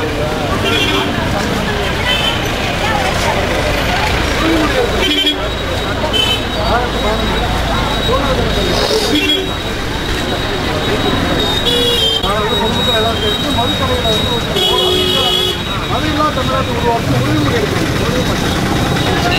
மதுரையில்லா தமிழ்நாட்டை உருவாக்க உறுதிமொழி எடுக்கணும்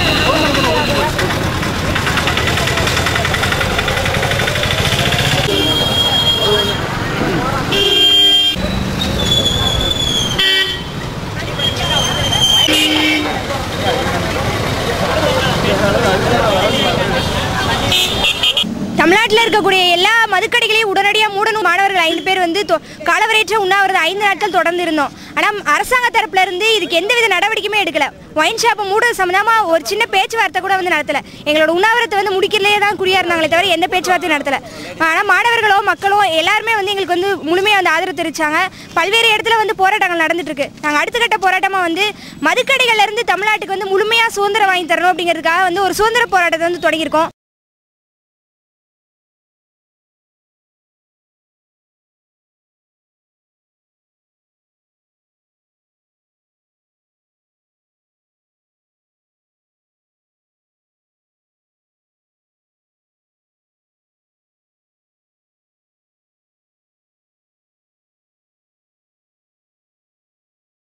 தமிழ்நாட்டில் இருக்கக்கூடிய எல்லா மதுக்கடைகளையும் உடனடியாக மூடணும் மாணவர்கள் ஐந்து பேர் வந்து தொ- காலவரையற்ற உண்ணாவிரத ஐந்து நாட்கள் தொடர்ந்து இருந்தோம் ஆனால் அரசாங்க தரப்புல இருந்து இதுக்கு எந்தவித நடவடிக்கையுமே எடுக்கல ஒயின் ஷாப்பை மூட சம்மந்தமாக ஒரு சின்ன பேச்சுவார்த்தை கூட வந்து நடத்தல எங்களோட உண்ணாவிரத்தை வந்து முடிக்கிறதுலே தான் குறியா இருந்தாங்களே தவிர எந்த பேச்சுவார்த்தையும் நடத்தல ஆனால் மாணவர்களோ மக்களோ எல்லாருமே வந்து எங்களுக்கு வந்து முழுமையாக வந்து ஆதரவு தெரிவிச்சாங்க பல்வேறு இடத்துல வந்து போராட்டங்கள் நடந்துட்டு இருக்கு நாங்கள் அடுத்த கட்ட போராட்டமாக வந்து மதுக்கடைகள்ல இருந்து தமிழ்நாட்டுக்கு வந்து முழுமையாக சுதந்திரம் வாங்கி தரணும் அப்படிங்கிறதுக்காக வந்து ஒரு சுதந்திர போராட்டத்தை வந்து தொடங்கியிருக்கோம்